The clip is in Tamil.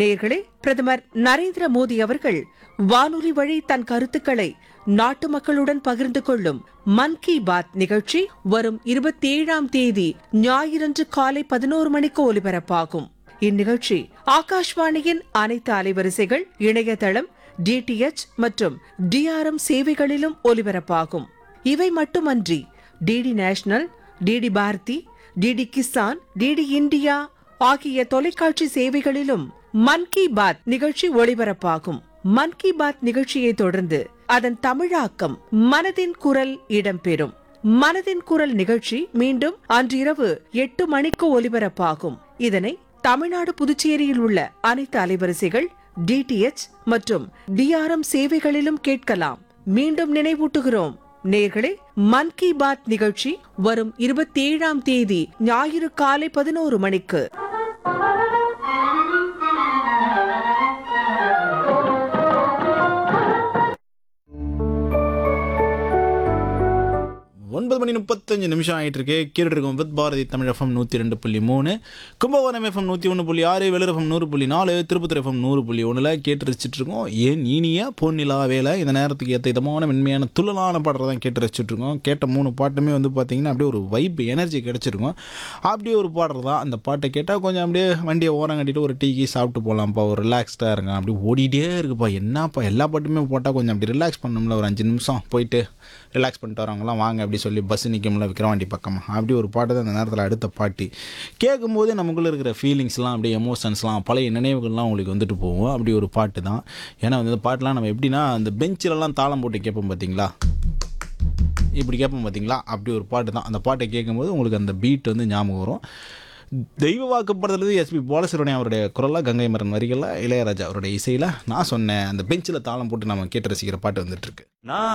நேர்களே பிரதமர் நரேந்திர மோடி அவர்கள் வானொலி வழி தன் கருத்துக்களை நாட்டு மக்களுடன் பகிர்ந்து கொள்ளும் மன் கி பாத் நிகழ்ச்சி வரும் இருபத்தி ஏழாம் தேதி ஞாயிறன்று காலை பதினோரு மணிக்கு ஒலிபரப்பாகும் இந்நிகழ்ச்சி ஆகாஷ்வாணியின் அனைத்து அலைவரிசைகள் இணையதளம் டிடிஎச் மற்றும் டிஆர்எம் சேவைகளிலும் ஒலிபரப்பாகும் இவை மட்டுமன்றி DD national DD Bharati DD Kisan DD India ஆகிய தொலைக்காட்சி சேவைகளிலும் மன் கி பாத் நிகழ்ச்சி ஒளிபரப்பாகும் மன் கி பாத் நிகழ்ச்சியை தொடர்ந்து அதன் தமிழாக்கம் மனதின் குரல் இடம்பெறும் மனதின் குரல் நிகழ்ச்சி மீண்டும் அன்றிரவு எட்டு மணிக்கு ஒலிபரப்பாகும் இதனை தமிழ்நாடு புதுச்சேரியில் உள்ள அனைத்து அலைவரிசைகள் டிடிஎச் மற்றும் டிஆர்எம் சேவைகளிலும் கேட்கலாம் மீண்டும் நினைவூட்டுகிறோம் நேர்களே மன் கி பாத் நிகழ்ச்சி வரும் இருபத்தி ஏழாம் தேதி ஞாயிறு காலை பதினோரு மணிக்கு ஒன்பது மணி முப்பத்தஞ்சு நிமிஷம் ஆயிட்டு இருக்கு கேட்டு இருக்கோம் வித் பாரதி தமிழ் எஃப்எம் நூற்றி ரெண்டு புள்ளி மூணு கும்பகோணம் எஃப்எம் நூற்றி ஒன்று புள்ளி ஆறு வெளிர் எஃப்எம் நூறு புள்ளி நாலு திருப்பத்தூர் எஃப்எம் நூறு புள்ளி ஒன்றில் கேட்டு ரசிச்சுட்டு இருக்கோம் ஏன் இனிய பொன்னிலா வேலை இந்த நேரத்துக்கு ஏற்ற இதமான மென்மையான துள்ளலான பாடலை தான் கேட்டு ரசிச்சுட்டு இருக்கோம் கேட்ட மூணு பாட்டுமே வந்து பார்த்தீங்கன்னா அப்படியே ஒரு வைப் எனர்ஜி கிடச்சிருக்கும் அப்படியே ஒரு பாடல் தான் அந்த பாட்டை கேட்டால் கொஞ்சம் அப்படியே வண்டியை ஓரம் கட்டிட்டு ஒரு டீ கீ சாப்பிட்டு போகலாம்ப்பா ஒரு ரிலாக்ஸ்டாக இருங்க அப்படி ஓடிட்டே இருக்குப்பா என்னப்பா எல்லா பாட்டுமே போட்டால் கொஞ்சம் அப்படி ரிலாக்ஸ் பண்ணணும்ல ஒரு அஞ்சு நிமிஷம் போயிட்டு ரிலாக்ஸ் பண்ணிட்டு வரவங்களாம் வாங்க அப்படி சொல்லி பஸ் நிற்கும்ல விக்ரவாண்டி பக்கமாக அப்படி ஒரு பாட்டு தான் அந்த நேரத்தில் அடுத்த பாட்டு கேட்கும்போதே நமக்குள்ளே இருக்கிற ஃபீலிங்ஸ்லாம் அப்படியே எமோஷன்ஸ்லாம் பழைய நினைவுகள்லாம் உங்களுக்கு வந்துட்டு போகும் அப்படி ஒரு பாட்டு தான் ஏன்னா வந்து இந்த பாட்டுலாம் நம்ம எப்படின்னா அந்த பெஞ்சிலலாம் தாளம் போட்டு கேட்போம் பார்த்தீங்களா இப்படி கேட்போம் பார்த்தீங்களா அப்படி ஒரு பாட்டு தான் அந்த பாட்டை கேட்கும்போது உங்களுக்கு அந்த பீட் வந்து ஞாபகம் வரும் தெய்வ வாக்குப்படுறது எஸ்பி பாலசுரனி அவருடைய குரலாக கங்கை மரன் வரிகளில் இளையராஜா அவருடைய இசையில் நான் சொன்னேன் அந்த பெஞ்சில் தாளம் போட்டு நம்ம கேட்டு ரசிக்கிற பாட்டு வந்துட்டுருக்கு